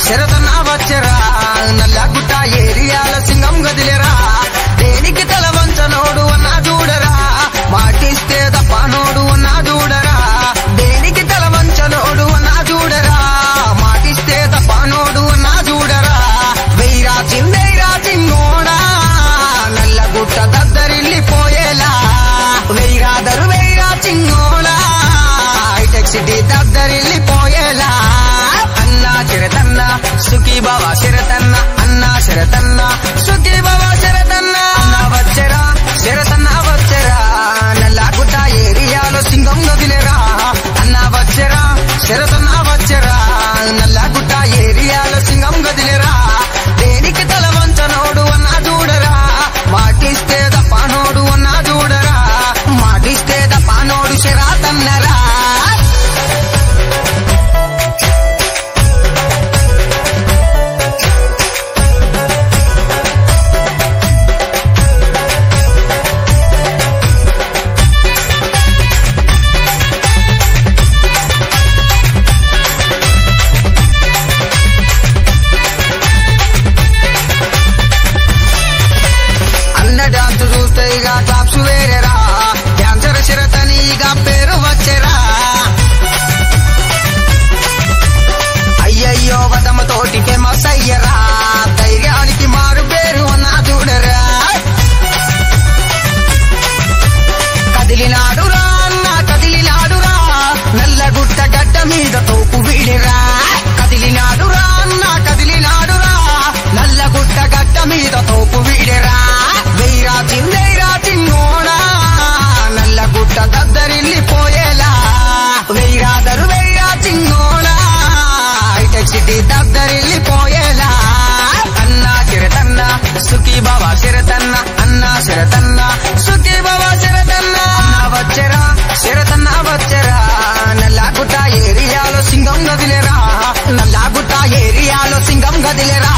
శరతన్న వచ్చరా నల్లగుట్ట ఏరియాల సింగం గదిలేరా దేనికి తల వంచనోడు అన్నా చూడరా మాటిస్తే దపానోడు అన్నా చూడరా దేనికి తల వంచనోడు అన్నా చూడరా మాటిస్తే దపానోడు అన్నా చూడరా వెయ్యిరా చిందేరా చిన్నోడా నల్లగుట్ట దద్దరిల్లిపోయేలా వెయ్యిరాదరు వెయ్యిరా చిన్నోడా హైటెక్ సిటీ దద్దరిల్లిపోయేలా అన్నా శరతన్న సుఖీ బాబా శరతన్న అన్నా శరతన్న సుఖీ బాబా శరతన్న అన్నా వచ్చరా శరతన్న వచ్చరా నల్లగుట్ట ఏరియాలో సింగం గదిలేరా అన్నా వచ్చరా శరతన్న వచ్చరా నల్లగుట్ట ఏరియాలో సింగం గదిలేరా దేనికి తల వంచనోడు అన్నా చూడరా మాటిస్తే దపానోడు అన్నా చూడరా మాటిస్తే దపానోడు శరాతన్నరా అన్న డాన్స్ చూస్తే ఇక టాప్స్ వేరేరా డాన్సర్ శరతని ఇక పేరు వచ్చేరా అయ్యయ్యో వదమతోటి ఫేమస్ అయ్యరా ధైర్యానికి మారు పేరు అన్నా చూడరా కదిలినాడురా అన్న కదిలినాడురా నల్లగుట్ట గడ్డ మీద తోపు వీడిరా కదిలినాడురా అన్న కదిలినాడురా నల్లగుట్ట గడ్డ మీద తోపు వీడిరా వెయ్యిరా చిందేరా చిన్నోడా నల్లగుట్ట దద్దరిల్లిపోయేలా వెయ్యిరాదరు వెయ్యిరా చిన్నోడా హైటెక్ సిటీ దద్దరిల్లిపోయేలా అన్నా చిరతన్న సుఖీ బాబా చిరతన్న అన్నా శరతన్న సుఖీ బాబా శరతన్న అన్నా వచ్చరా శరతన్న వచ్చరా నల్లాగుట్ట ఏరియాలో సింగం గదిలేరా నల్లాగుట్ట ఏరియాలో సింగం గదిలేరా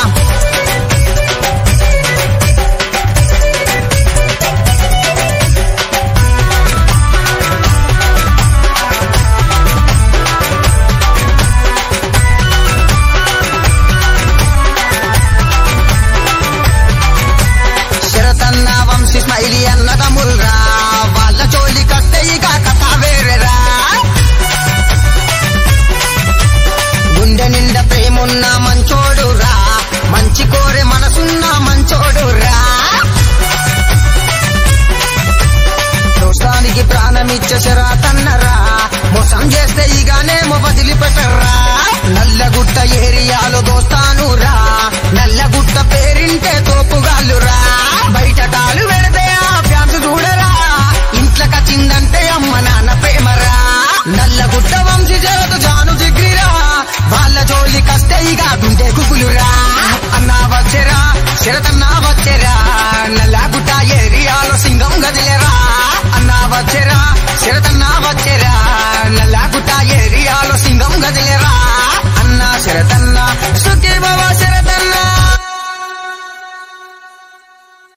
శరతన్న వంశీ స్మైలీ అన్న తమ్ముల్రా వాళ్ళ జోలి కస్తే ఇక కథ వేరేరా గుండె నిండా ప్రేమున్న మంచోడురా మంచి కోరే మనసున్న మంచోడురా దోస్తానికి ప్రాణమిచ్చే శరాతన్నరా మోసం చేస్తే ఇగానేమో వదిలిపెట్టరా నల్లగుట్ట ఏరియాలో దోస్తానురా నల్లగుట్ట పేరింటే తోపుగాళ్ళురా బయట టాలు పెడితే ఆ ఫ్యాన్స్ చూడరా ఇంట్లోకి వచ్చిందంటే అమ్మ నాన్న ప్రేమరా నల్లగుట్ట వంశీ జరదు జాను జిగ్రిరా వాళ్ళ జోలి కస్తే ఇక గుండె కుగులురా అన్నా వచ్చేరా శరతన్నా వచ్చేరా నల్లగుట్ట ఏరియాలో సింగం గదిలేరా అన్నా వచ్చేరా శరతన్నా వచ్చేరా నల్లగుట్ట ఏరియాలో సింగం గదిలేరా అన్నా శరతన్న సుఖీ బాబా శర